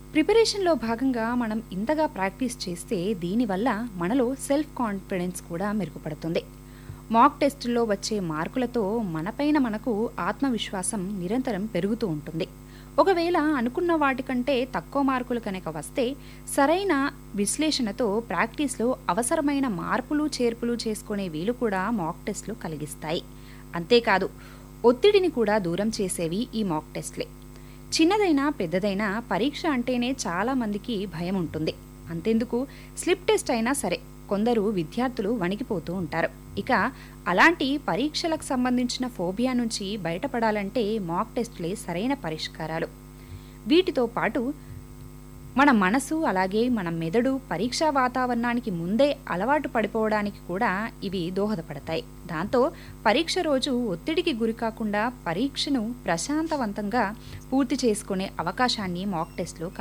ప్రిపరేషన్లో భాగంగా మనం ఇంతగా ప్రాక్టీస్ చేస్తే దీనివల్ల మనలో సెల్ఫ్ కాన్ఫిడెన్స్ కూడా మెరుగుపడుతుంది మాక్ టెస్టుల్లో వచ్చే మార్కులతో మనపైన మనకు ఆత్మవిశ్వాసం నిరంతరం పెరుగుతూ ఉంటుంది ఒకవేళ అనుకున్న వాటికంటే తక్కువ మార్కులు కనుక వస్తే సరైన విశ్లేషణతో ప్రాక్టీస్లో అవసరమైన మార్పులు చేర్పులు చేసుకునే వీలు కూడా మాక్ టెస్ట్లు కలిగిస్తాయి అంతేకాదు ఒత్తిడిని కూడా దూరం చేసేవి ఈ మాక్ టెస్ట్లే చిన్నదైనా పెద్దదైనా పరీక్ష అంటేనే చాలా మందికి భయం ఉంటుంది అంతెందుకు స్లిప్ టెస్ట్ అయినా సరే కొందరు విద్యార్థులు వణికిపోతూ ఉంటారు ఇక అలాంటి పరీక్షలకు సంబంధించిన ఫోబియా నుంచి బయటపడాలంటే మాక్ టెస్ట్లే సరైన పరిష్కారాలు వీటితో పాటు మన మనసు అలాగే మన మెదడు పరీక్షా వాతావరణానికి ముందే అలవాటు పడిపోవడానికి కూడా ఇవి దోహదపడతాయి దాంతో పరీక్ష రోజు ఒత్తిడికి గురికాకుండా పరీక్షను ప్రశాంతవంతంగా పూర్తి చేసుకునే అవకాశాన్ని మాక్ టెస్ట్లో